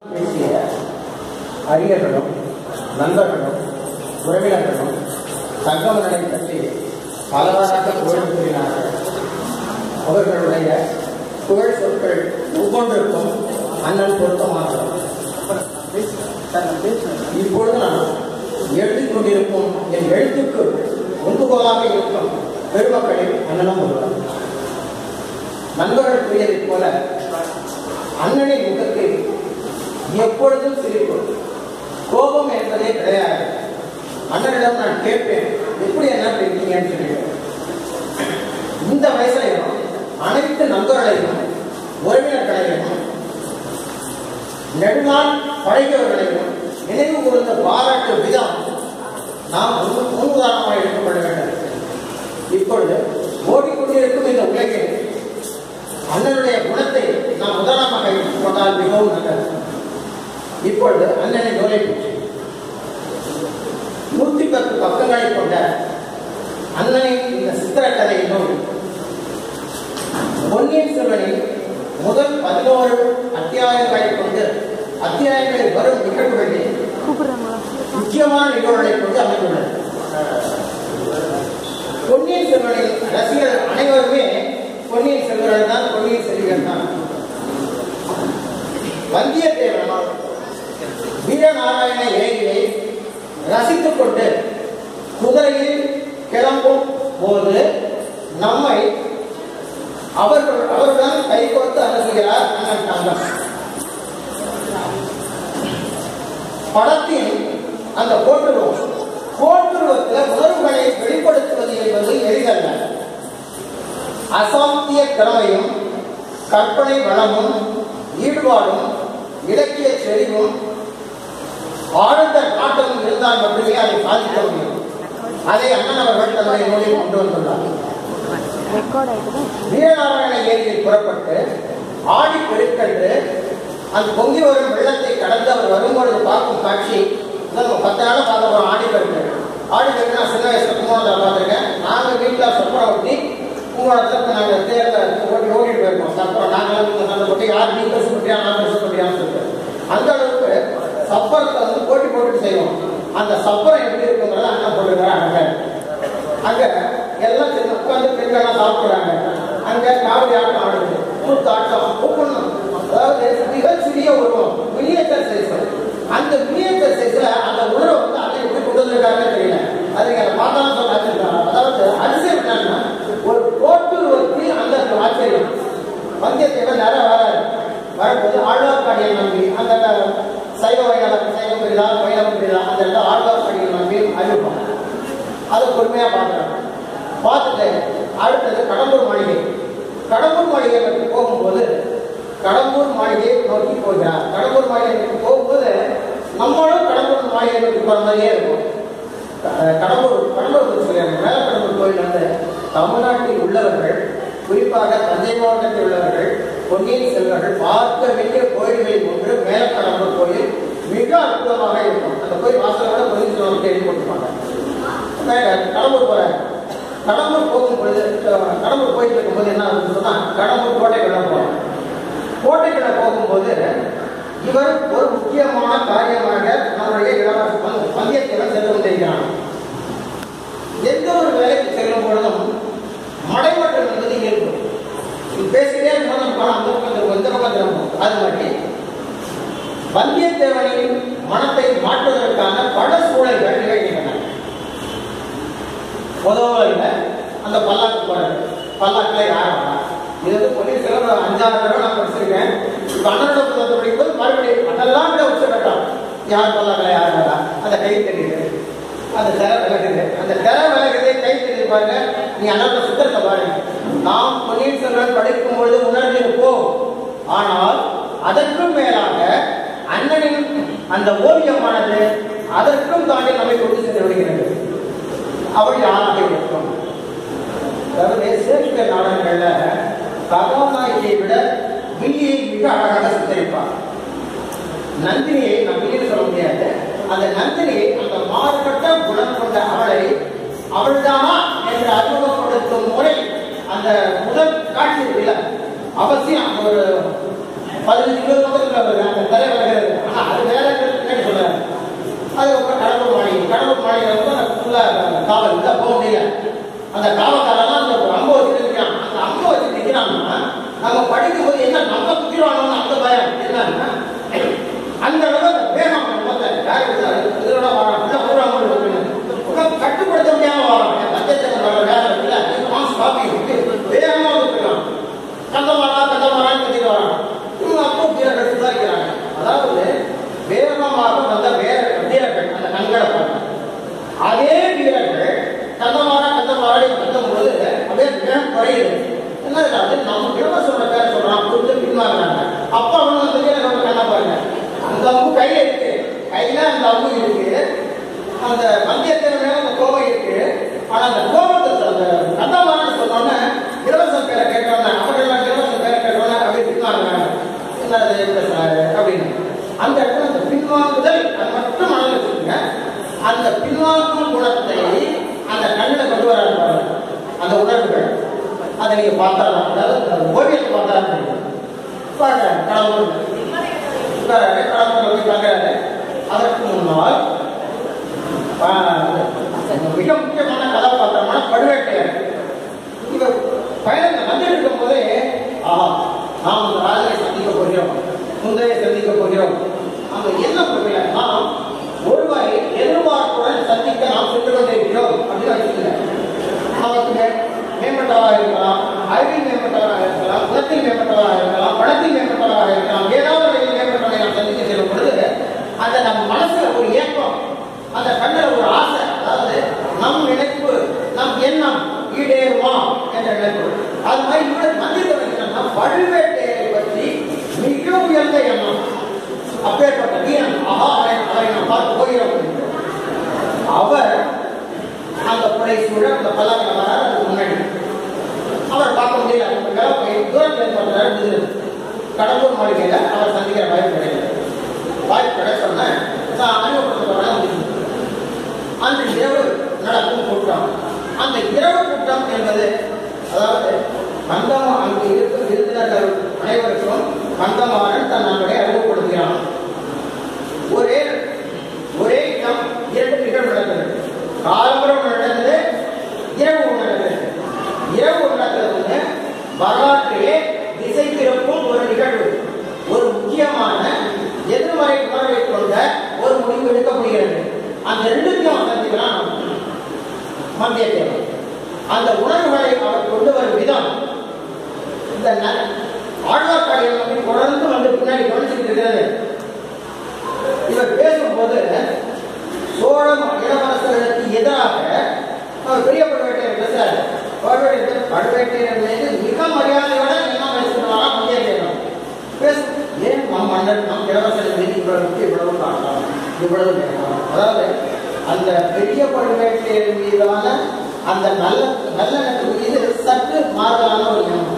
பேசிய அறிஞர்களும் நண்பர்களும் உறவினர்களும் சங்கமனை பற்றி பலவாறாக புகழ் கூறினார்கள் அவர்களுடைய புகழ் சொற்கள் ஒவ்வொன்றிற்கும் அண்ணன் பொருத்தமானது இப்பொழுது நான் எழுதிக் கொண்டிருக்கும் என் எழுத்துக்கு உந்துகோலாக இருக்கும் பெருமக்களில் அண்ணனும் ஒருவர் நண்பர்கள் கூறியதைப் போல அண்ணனின் முகத்தில் எப்பொழுதும் சிரிப்பு கோபம் என்பதே கிடையாது அண்ணனிடம் நான் கேட்பேன் எப்படி என்ன இருக்கீங்கன்னு சொல்லிட்டு இந்த வயசுலையும் அனைத்து நண்பர்களையும் உறவினர்களையும் நெடுநாள் பழகியவர்களையும் நினைவு கூர்ந்த பாராட்டு விதம் நாம் முன் முன்னுதாரணமாக எடுத்துக்கொள்ள வேண்டும் இப்பொழுது ஓடிக்கொண்டிருக்கும் இந்த உலகில் அண்ணனுடைய குணத்தை நாம் உதாரணமாக எடுத்துக் கொண்டால் மிகவும் நல்லது இப்பொழுது அண்ணனின் நூலை பற்றி நூற்றி பத்து பக்கங்களை கொண்ட அண்ணனின் இந்த சித்திரக்கதை நூல் பொன்னியின் செல்வனின் முதல் பதினோரு அத்தியாயங்களை கொண்டு அத்தியாயங்களில் வரும் நிகழ்வுகளில் முக்கியமான நிகழ்வுகளை கொண்டு அமைந்துள்ளது பொன்னியின் செல்வனின் ரசிகர்கள் அனைவருமே பொன்னியின் செல்வர்கள் தான் பொன்னியின் செல்விகள் தான் வந்தியத்தேவன் வீரநாராயண ஏரியை ரசித்துக் கொண்டு குதிரையில் கிளம்பும் போது நம்மை அவர்கள் அவருடன் கைகோர்த்து அனுப்புகிறார் அண்ணன் தங்கம் படத்தின் அந்த போட்டுருவம் போட்டுருவத்தில் உணர்வுகளை வெளிப்படுத்துவது என்பது எளிதல்ல அசாத்திய திறமையும் கற்பனை வளமும் ஈடுபாடும் இலக்கிய செறிவும் ஆழ்ந்த நாட்டமும் இருந்தால் மட்டுமே அதை சாதிக்க முடியும் அதை அண்ணன் அவர்கள் தன்னுடைய நூலில் கொண்டு வந்துள்ளார் ரெக்கார்ட் ஆயிட்டு வீரநாராயண ஏரியில் புறப்பட்டு ஆடி பெருக்கென்று அந்த பொங்கி வரும் வெள்ளத்தை கடந்து அவர் வரும்பொழுது பார்க்கும் காட்சி இதான் நம்ம பத்து நாள் பார்க்க போறோம் ஆடி பெருக்கு ஆடி பெருக்கு நான் சின்ன வயசுல கும்பகோணத்தில் பார்த்துருக்கேன் நாங்கள் வீட்டில் சப்பரம் ஒட்டி கும்பகோணத்தில் நாங்கள் தேர்தல் ஓடி ஓடிட்டு போயிருக்கோம் சப்பரம் நாங்களாம் வீட்டில் சண்டை போட்டு யார் நீ பெருசு போட்டியா நான் பெருசு போட்டியான்னு சொல்லிட்டு அந்த அளவுக்கு சப்பரத்தை வந்து போட்டி போட்டுட்டு செய்வோம் அந்த சப்பரம் எப்படி இருக்குங்கிறத அண்ணன் போட்டுக்கிறாங்க அங்க எல்லாம் சின்ன உட்காந்து பெண்கள்லாம் சாப்பிடுறாங்க அங்க காவடி ஆட்டம் ஆடுது கூத்தாட்டம் ஒவ்வொன்றும் அதாவது மிக சிறிய உருவம் மினியேச்சர் சைஸ் அந்த மினியேச்சர் சைஸ்ல அந்த உணர்வை வந்து அதை எப்படி கொண்டு வந்திருக்காங்க தெரியல அது நீங்க அதை பார்த்தாலும் சொல்ல ஆச்சரியம். அதாவது அதிசயம் என்னன்னா ஒரு கோட்டுருவத்தில் அந்த அந்த ஆச்சரியம் வந்தியத்தேவன் நேரம் வராது வரும்போது ஆழ்வார்பாடியை நம்பி அந்த சைவ வைணவ சைவம் பெரியதா வைணவம் பெரியதா அந்த இடத்துல ஆழ்வார்பாடியை நம்பி அறிவிப்பாங்க அதை பொறுமையாக பார்க்குறேன் பார்த்துட்டு அடுத்தது கடம்பூர் மாளிகை கடம்பூர் மாளிகை நோக்கி போகும்போது கடம்பூர் மாளிகையை நோக்கி போகிறார் கடம்பூர் மாளிகை நோக்கி போகும்போது நம்மளும் கடம்பூர் மாளிகை நோக்கி போகிற மாதிரியே இருக்கும் அஹ் கடம்பூர் கடம்பூர் சொல்லியாங்க மேல கடம்பூர் கோயில் வந்து தமிழ்நாட்டில் உள்ளவர்கள் குறிப்பாக தஞ்சை மாவட்டத்தில் உள்ளவர்கள் பொன்னியின் செல்வர்கள் பார்க்க வேண்டிய கோயில்களில் ஒன்று மேலக்கடம்பூர் கோயில் மிக அற்புதமாக இருக்கும் அந்த கோயில் வாசலோட பொன்னியின் செல்வனுக்கு எழுதி போட்டுருப்பாங்க மேல கடம்பூர் போறாங்க கடம்பூர் போகும் பொழுது அஹ், கடம்பூர் போயிட்டு இருக்கும்போது என்ன ஆகுதுன்னு சொன்னா கடம்பூர் கோட்டைக்குள்ள போறோம் கோட்டைக்குள்ள போகும்போது இவர் ஒரு முக்கியமான காரியமாக நம்முடைய இளவரசன் வந்தியத்தேவன் சென்று கொண்டிருக்கிறான் எந்த ஒரு வேலைக்கு செல்லும் பொழுதும் மடைமட்டம் என்பது இயல்பு இது பேசிட்டே இருக்கும்போது நம்ம பணம் அந்த பக்கம் திரும்பும், இந்த பக்கம் திரும்பும். அது மாதிரி வந்தியத்தேவனின் மனத்தை மாற்றுவதற்கான பல சூழல்கள் நிகழ்கின்றன முதல்ல அந்த பல்லாக்கு போறது பல்லாக்குல யார் வரா இது வந்து பொன்னியின் செல்வன் ஒரு அஞ்சாறு தடவை நான் படிச்சிருக்கேன் இப்போ அண்ணனோட புத்தகத்தை படிக்கும்போது மறுபடியும் அதெல்லாம் விட உச்சகட்டம் யார் பல்லாக்குல யார் வரா அந்த கை தெரியுது அந்த திரை விலகுது அந்த திரை விலகுது கை தெரியுது பாருங்க நீ அண்ணனோட சுத்தத்தை பாருங்க நாம் பொன்னியின் செல்வன் படிக்கும் பொழுது உணர்ந்திருப்போம் ஆனால் அதற்கும் மேலாக அண்ணனின் அந்த ஓவியமானது அதற்கும் தாண்டி நம்மை கொண்டு சென்று விடுகிறது அவள் யாராக இருக்கும் அதாவது ஷேக்ஸ்பியர் நாடகங்கள்ல கதாநாயகியை விட வில்லியை மிக அழகாக சித்தரிப்பார் நந்தினியை நான் வில்லின்னு சொல்ல முடியாது அந்த நந்தினியை அந்த மாறுபட்ட குணம் கொண்ட அவளை அவள்தானா என்று அறிமுகப்படுத்தும் முறை அந்த முதல் காட்சி இருக்குல்ல அவசியம் ஒரு பதினஞ்சு இருபது பக்கத்துல வருது அந்த தலை விலகிறது வந்த வேற வீரர்கள் அந்த கண்களை பார்த்து அதே வீரர்கள் கந்தமாரா கந்தமாராடி கத்தும்போது அப்படியே வேகம் குறையுது என்ன இது அது நம்ம இளவரசோட பேரை சொல்றான் கொடுத்து பின்வாங்குறாங்க அப்ப அவன் வந்து வீரரோட கண்ணை பாருங்க அந்த அம்பு கையில இருக்கு கையில அந்த அம்பு இருக்கு அந்த மந்தியத்தின் மேல அந்த கோபம் இருக்கு ஆனா அந்த கோபத்தை அந்த கந்தமாரான்னு சொன்னோன்னே இளவரசன் பேரை கேட்டோன்னே அவர்கள் இளவரசன் பேரை கேட்டோன்னே அப்படியே பின்வாங்குறாங்க என்ன அது பேசுறாரு அப்படின்னு அந்த இடத்துல அந்த பின்வாங்குதல் அது மட்டும் மனதில் வச்சுக்கோங்க அந்த பின்வாங்கும் குணத்தை அந்த கண்ணில் கொண்டு வராரு பாருங்க அந்த உணர்வுகள் அதை நீங்க பார்த்தாலும் அதாவது அந்த ஓவியத்தை பார்த்தாலும் தெரியும் பார்க்குறாங்க கடவுள் உட்காராரு கடவுள் போய் பார்க்குறாரு அதற்கு முன்னால் ஆ, மிக முக்கியமான கதாபாத்திரமான பழுவேட்டையர் இவர் பயணத்தில் வந்திருக்கும் போதே ஆஹா நாம் இந்த ராஜனை சந்திக்க போகிறோம் முந்தைய சந்திக்க போகிறோம் அந்த என்ன புரியல நாம் ஒருவரை எதிர்பார்ப்புடன் சந்திக்க நாம் சென்று கொண்டிருக்கிறோம் அப்படின்னு வச்சுக்கல நமக்கு மே- மேம்பட்டவராக இருக்கலாம் அறிவில் மேம்பட்டவராக இருக்கலாம் குலத்தில் மேம்பட்டவராக இருக்கலாம் பணத்தில் மேம்பட்டவராக இருக்கலாம் ஏதாவது ஒரு மேம்பட்டவரை நாம் சந்திக்க செல்லும் பொழுது அந்த நம்ம மனசுல ஒரு ஏக்கம் அந்த கண்ணில் ஒரு ஆசை அதாவது நம் நினைப்பு நம் எண்ணம் ஈடேறுமா என்ற நினைப்பு அது மாதிரி இவர் மந்திர வைக்கிறோம்னா பழுவேட்டையரை பற்றி மிக உயர்ந்த எண்ணம் அப்பேற்பட்ட வீரன் ஆஹா அவரை அவரை நாம் பார்த்து போகிறோம் என்று. அவர் அந்த புடை சூழ அந்த பல்லாக்கில் வரார் அதுக்கு முன்னாடி அவர் பார்க்க முடியல அவர் போய் தூரத்தில் பண்றாரு கடம்பூர் மாளிகையில அவர் சந்திக்கிற வாய்ப்பு கிடையாது வாய்ப்பு கிடைச்சோன்னே நான் அறிமுகப்படுத்த வரேன் அன்று இரவு நடக்கும் கூட்டம் அந்த இரவு கூட்டம் என்பது அதாவது கந்தம் அங்கு இருக்கும் விருந்தினர்கள் அனைவருக்கும் கந்தமாறன் தன் நம்முடைய அறிமுகப்படுத்துகிறான் ஒரே ஒரே இடம் இரண்டு நிகழ்வு நடந்தது காலம்பரம் நடந்தது இரவு நடந்தது இரவு நடந்தது வரலாற்றிலே திசை திருப்பும் ஒரு நிகழ்வு ஒரு முக்கியமான எதிர்மறை உணர்வை கொண்ட ஒரு முடிவு எடுக்கப்படுகிறது அந்த ரெண்டுத்தையும் சந்திக்கிறான் மந்தியத்தேவன் அந்த உணர்வுகளை அவர் கொண்டு வரும் விதம் இந்த ந- ஆழ்வார்க்கடியான் வந்து தொடர்ந்து வந்து பின்னாடி கவனிச்சுட்டு இருக்கிறது இவர் பேசும்போது சோழம் இளவரசர்களுக்கு எதிராக அவர் பெரிய பழுவேட்டையர் பேசுறாரு பழுவேட்டையர் பழுவேட்டையர் மீது மிக மரியாதையோட என்ன பேசுகிறாரா மந்தியத்தேவன் பேசு ஏன் நம் மன்னர் நம் இளவரசர்கள் மீது இவ்வளவு இவ்வளவு காட்டலாம் இவ்வளவு நேரம் அதாவது அந்த பெரிய பழுவேட்டையர் மீதான அந்த நல்ல நல்லெண்ணத்து மீது சற்று மாறுதலான ஒரு எண்ணம்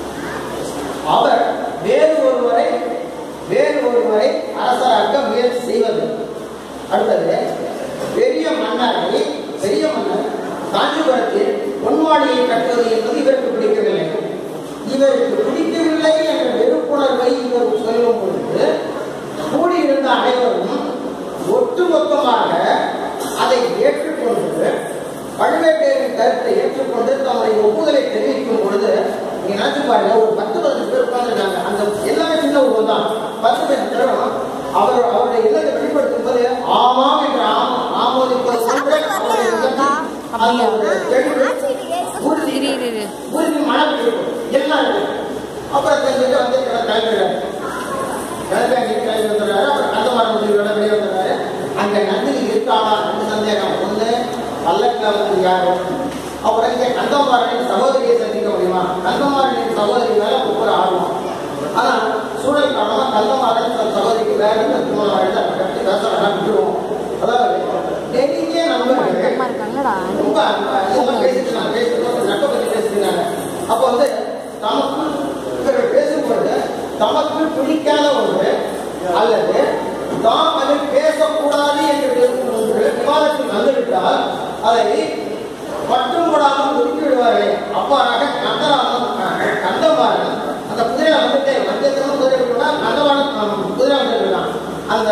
அவர் வேறு ஒருவரை வேறு ஒருவரை அரசராக்க முயற்சி செய்வது அடுத்தது பெரிய மன்னரை பெரிய மன்னர் காஞ்சிபுரத்தில் பொன்மாடியை கட்டுவது என்பது இவருக்கு பிடிக்கவில்லை இவருக்கு பிடிக்கவில்லை என்ற வெறுப்புணர்வை இவர் சொல்லும் பொழுது கூடியிருந்த அனைவரும் ஒட்டுமொத்தமாக அதை ஏற்றுக்கொண்டு பழுவேட்டையரின் கருத்தை ஏற்றுக்கொண்டு தம்முடைய ஒப்புதலை தெரிவிக்கும் பொழுது நீங்க நினைச்சு பாருங்க ஒரு பத்து பதினஞ்சு பேர் உட்கார்ந்துருக்காங்க அந்த எல்லாமே சின்ன உருவம் தான் பத்து பேர் பேரும் அவர் அவருடைய இல்லத்தை வெளிப்படுத்தும் போது ஆமாம் என்று ஆம் ஆமோதிப்பது போன்ற அவருடைய உள்ளத்தில் அந்த ஒரு தெளிவு, உறுதி இரு இரு இரு உறுதி மனம் இருக்கும் எல்லாம் இருக்கு அப்புறம் தெரிஞ்சுட்டு வந்து கிளம்பிடுறாரு கிளம்பி அங்கே கிளம்பி வந்துடுறாரு அப்புறம் அந்த மரம் முடிவோட வெளியே வந்துடுறாரு அங்க நந்தினி இருக்காளா ரெண்டு சந்தேகம் ஒண்ணு பல்லக்கில் வந்து யாரு அப்புறம் இங்கே கந்தமாரனின் சகோதரியை சந்திக்க முடியுமா கந்தமாரனின் சகோதரி மேல ஒவ்வொரு ஆர்வம் ஆனா சூழல் காரணமா கந்தமாரன் தன் சகோதரிக்கு வேற திருமணம் அதை பற்றி பேசுறாங்க விட்டுருவோம் அதாவது நெருங்கிய நண்பர்கள் அம்மா இருக்காங்களடா ரொம்ப அன்பா, இதெல்லாம் பேசிட்டு நான் பேசுறது நட்பை பத்தி பேசிருக்காங்க அப்போ வந்து தமக்கு இவர்கள் பேசும்பொழுது தமக்கு பிடிக்காத ஒன்று அல்லது தாம் அதை பேசக்கூடாது என்று விரும்பும் ஒன்று விவாதத்தில் வந்துவிட்டால் அதை மட்டும் போடாமல் ஒதுக்கி விடுவாரே அவ்வாறாக கந்தராமன் கந்தமாறன் அந்த குதிரையில வந்துட்டு மஞ்சத்திலும் குதிரை விட்டுனா கந்தமாறன் குதிரை வந்துருக்கான் அந்த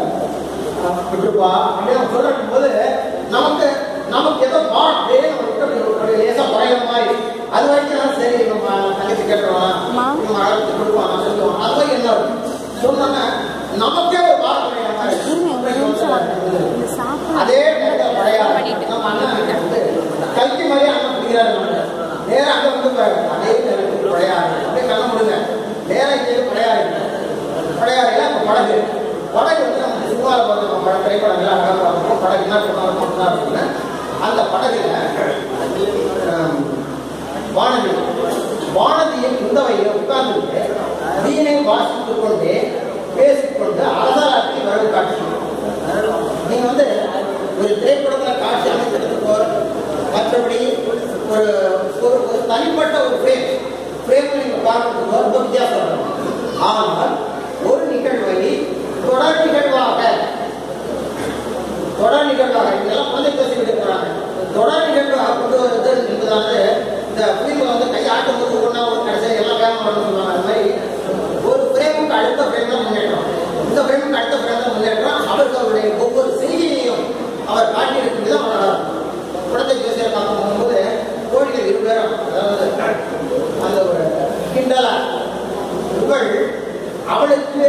விட்டுப்பா அப்படின்னு நம்ம சொல்லும் போது நமக்கு நமக்கு ஏதோ பா அப்படியே நம்ம விட்டு அப்படி ஒரு லேசா குறையிற மாதிரி அது வரைக்கும் நான் சரி நம்ம தங்கச்சி கேட்டுருவான் அம்மா. நம்ம அழைச்சி கொடுப்பான் சொல்லுவோம் அது மாதிரி என்ன சொன்னோன்னா நமக்கே ஒரு பாரம் குறையிற மாதிரி இருங்க, ஒரு நிமிஷம் அப்புறம் இந்த சாப்பிட அதே நேரத்தில் படையாது நம்ம அண்ணன் வந்து கல்கி மாதிரி அண்ணன் பிடிக்கிறாரு நம்மள. நேரா அங்க வந்து பாரு. அதே நேரத்தில் படையாது அப்படியே கண்ண முடுங்க நேரா இங்கே படையாது படையாது அப்ப படகு படகு வந்து நம்ம சும்மா திருமால பார்த்து படம் திரைப்படங்கள் அழகாக பார்த்துருக்கோம் படகுனா திருமால மட்டும்தான் இருக்குங்க அந்த படகுல ஆம், வானதி வானதியும் குந்தவையும் உட்கார்ந்துட்டு வீணை வாசித்துக் கொண்டு பேசிக்கொண்டு அரசராட்சி வரவு காட்சி நீங்க வந்து ஒரு திரைப்படத்துல காட்சி அமைக்கிறதுக்கோ மற்றபடி ஒரு ஒரு ஒரு தனிப்பட்ட ஒரு ஃப்ரேம் ஃப்ரேம் நீங்க பார்க்கறதுக்கோ ரொம்ப வித்தியாசம் இருக்கும் ஆனால் ஒரு நிகழ்வை தொடர் நிகழ்வாக தொடர் நிகழ்வாக இதெல்லாம் குழந்தை பேசிக்கிட்டு இருக்கிறாங்க தொடர் நிகழ்வாக கொண்டு வருது என்பதானது இந்த ஃபிலிமில் வந்து கை ஆட்டும் போது ஒன்றா ஒரு கடைசியில் எல்லாம் வேகமாக வரணும்னு சொல்லுவாங்க அது மாதிரி ஒரு ஃப்ரேமுக்கு அடுத்த ஃப்ரேம் தான் முன்னேற்றம் இந்த ஃப்ரேமுக்கு அடுத்த ஃப்ரேம் தான் முன்னேற்றம் அவருக்கு அவருடைய ஒவ்வொரு செய்தியையும் அவர் காட்டியிருக்கும் விதம் அழகா இருக்கும். குழந்தை பேசிய பார்க்கும்போது கோழிகள் இரு பேரும் அதாவது அந்த ஒரு கிண்டலா இவள் அவளுக்கு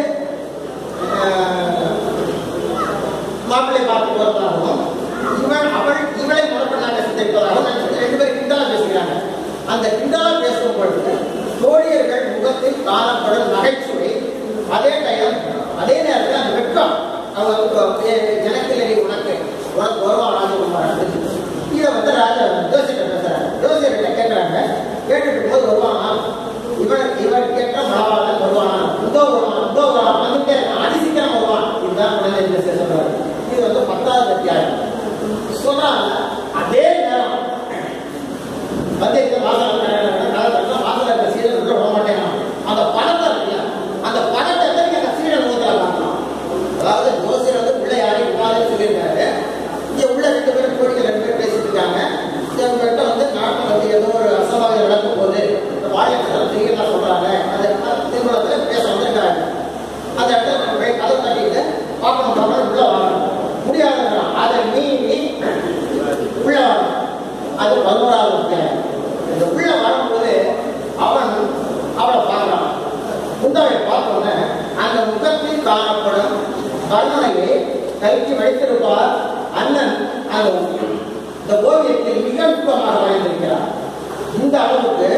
ஆஹ், மாப்பிள்ளை பார்த்து போறதாகவும் இவன் அவள் இவளை முடப்பண்ணாங்க சிந்திப்பதாகவும் நினைச்சிட்டு ரெண்டு பேரும் கிண்டலா பேசுகிறாங்க அந்த கிண்டலா பேசும் பொழுது தோழியர்கள் முகத்தில் காணப்படும் நகைச்சுவை அதே டைம் அதே நேரத்தில் அந்த வெட்கம் அவங்க ஜனக்கிளி உனக்கு உனக்கு வருவா ராஜகுமார் அப்படின்னு. இதை வந்து ராஜா ஜோசியர் பேசுறாங்க ஜோசியர்கிட்ட கேட்கறாங்க கேட்டுட்டு போது வருவானா இவன் இவன் கேட்ட மலவாளன் வருவானா உதோ வருவான் உதோ வருவான் வந்துட்டே இருக்கான் அதிசீக்கிரம் வருவான் இதுதான் குழந்தை பேச சொல்றாரு இது வந்து பத்தாவது அத்தியாயம் சொல்றாங்க அதே நேரம் மத்தியத்தில் வாசல் கதை வாசல் இருக்க சீரன் உள்ள விட மாட்டேன் அந்த பணத்தை இருக்குல்ல அந்த பணத்தை எத்தனை அந்த சீரன் ஊத்தலாம் அதாவது ஜோசியர் வந்து பிள்ளையாரி உமாதேவி சொல்லியிருக்காரு இங்க உள்ள ரெண்டு பேரும் கோடிகள் ரெண்டு பேர் பேசிட்டு இருக்காங்க இவங்ககிட்ட வந்து நாட்டில் வந்து ஏதோ ஒரு அசம்பாவியம் நடக்கும் போது இந்த வாழைப்பழம் செய்யலாம் சொல்றாங்க அது திருமணத்தில் பேச வந்திருக்காங்க அந்த இடத்துல நம்ம போய் கதை தட்டிட்டு பார்க்கணும் பார்க்கணும் உள்ள வாங்கணும் முடியாதுங்கிறான் அதை மீறி உள்ள வரணும் அது பதினோராவது அத்தியாயம் இந்த உள்ள வரும்போது அவன் அவளை பார்க்கறான் குந்தவை பார்த்தோன்னே அந்த முகத்தில் காணப்படும் கருணையை கைக்கு வைத்திருப்பார் அண்ணன் அந்த இந்த ஓவியத்தில் மிக நுட்பமாக வரைந்திருக்கிறார் இந்த அளவுக்கு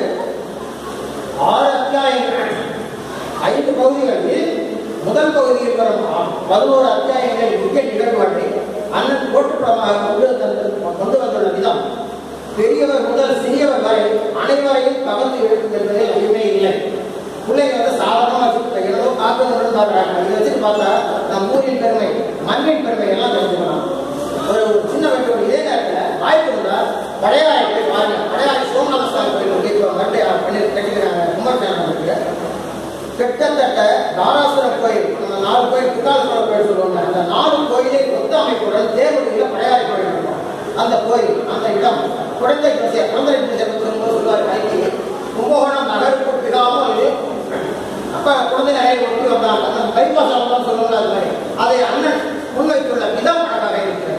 ஆறு அத்தியாயங்கள் ஐந்து பகுதிகளில் முதல் பகுதியில் வரும் பதினோரு அத்தியாயங்களில் முக்கிய நிகழ்வுகளை அண்ணன் போட்டுப்படமாக கொண்டு தந்து கொண்டு வந்துள்ள விதம் பெரியவர் முதல் சிறியவர் வரை அனைவரையும் கவர்ந்து இழுக்கும் என்பதில் ஐயமே இல்லை பிள்ளைங்க வந்து சாதாரணமாக வச்சுக்கிட்ட ஏதோ காத்து கொண்டு பார்க்குறாங்க இதை வச்சுட்டு பார்த்தா நம் ஊரின் பெருமை மண்ணின் பெருமை எல்லாம் தெரிஞ்சுக்கலாம் ஒரு ஒரு சின்ன வண்டி ஒரு இதே நேரத்தில் வாய்ப்பு இருந்தால் பழையாறை போய் பாருங்க பழையாறை சோமநாத சுவாமி கோயில் ஒரு இப்போ மறுபடி பண்ணி கட்டிக்கிறாங்க கும்பகோணத்துக்கு கிட்டத்தட்ட தாராசுரம் கோயில் நம்ம நாலு கோயில் குட்டாசுரம் கோயில் சொல்லுவாங்க அந்த நாலு கோயிலை ஒத்த அமைப்புடன் தேவடியில் பழையாறை கோயில் இருக்கும் அந்த கோயில் அந்த இடம் குழந்தை பேசிய குழந்தை பேசிய சொல்லும்போது சொல்லுவார் கைக்கு கும்பகோணம் நகருக்கு விடாமல் இது அப்ப குழந்தை நிறைய ஒட்டி வந்தாங்க அந்த பைபாஸ் தான் சொல்லுவாங்க அது மாதிரி அதை அண்ணன் முன்வைத்துள்ள விதம் அழகாக இருக்கிறது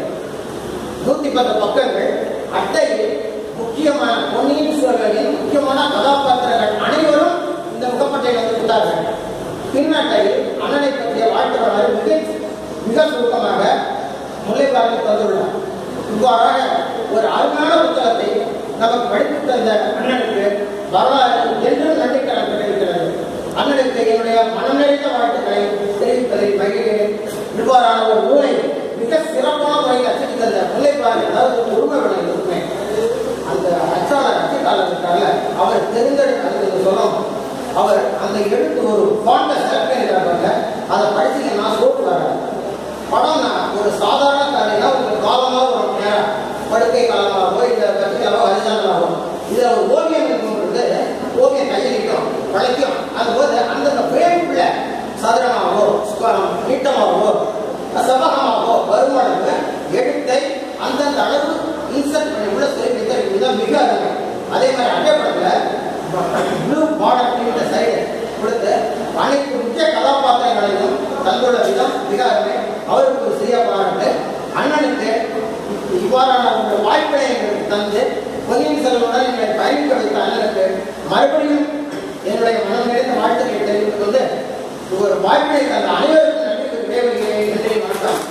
நூத்தி பத்து பக்கங்கள் அட்டையில் முக்கியமான பொன்னியின் செல்வனின் முக்கியமான கதாபாத்திரங்கள் அனைவரும் இந்த முகப்பட்டையில் வந்து விட்டார்கள் பின்னட்டையில் அண்ணனை பற்றிய வாழ்க்கை வரலாறு மிக மிக சுருக்கமாக முல்லைப்பாறையில் தந்துள்ளார் இவ்வாறாக ஒரு அருமையான புத்தகத்தை நமக்கு படித்து தந்த அண்ணனுக்கு வரலாறு என்றும் நன்றி கடன்பட்டிருக்கிறது அண்ணனுக்கு என்னுடைய மனம் நிறைந்த வாழ்த்துக்களை தெரிவிப்பதில் மகிழ்கிறேன் இவ்வாறான ஒரு நூலை மிக சிறப்பான முறையில் அச்சடி தந்த முல்லைப்பாறை அதாவது உரிமை விலை உரிமை அந்த அச்சாளர் அச்சுக்காளர் இருக்கார்ல அவர் தெரிந்தெடுத்து அதுக்கு சொல்லணும் அவர் அந்த எழுத்து ஒரு பாட்டை செலக்ட் பண்ணிருக்காங்க அதை படிச்சீங்கன்னா சோப்பு வராது படம் நான் ஒரு சாதாரண கதைனா உங்களுக்கு காலமாக வரும் நேரம் படுக்கை காலமாகவோ இல்லை கத்தியாவோ ஹரிசானலாகவோ இதில் ஒரு ஓவியம் இருக்கும் பொழுது ஓவியம் கையில் நிற்கும் பழைக்கும் அதுபோது அந்தந்த பிரேமுக்குள்ள சதுரமாகவோ ஸ்கொ- நீட்டமாகவோ செவ்வகமாகவோ வருமானது எழுத்தை அந்தந்த அளவு இன்சர்ட் பண்ணி உள்ள சொல்லி வைத்த விதம் மிக அருமை அதே மாதிரி அட்டைப்படத்தில் ப்ளூ பார்டர் பிரிண்ட சைடு கொடுத்து அனைத்து முக்கிய கதாபாத்திரங்களையும் தந்துள்ள விதம் மிக அருமை அவருக்கு ஒரு சிறிய பாராட்டு அண்ணனுக்கு இவ்வாறான ஒரு வாய்ப்பினை எங்களுக்கு தந்து பொன்னியின் செல்வனுடன் எங்களை பயணிக்க வைத்த அண்ணனுக்கு மறுபடியும் என்னுடைய மனம் நிறைந்த வாழ்த்துக்களை தெரிவித்துக் கொண்டு ஒரு வாய்ப்பினை தந்த அனைவருக்கும் நன்றி விடைபெறுகிறேன் நன்றி வணக்கம்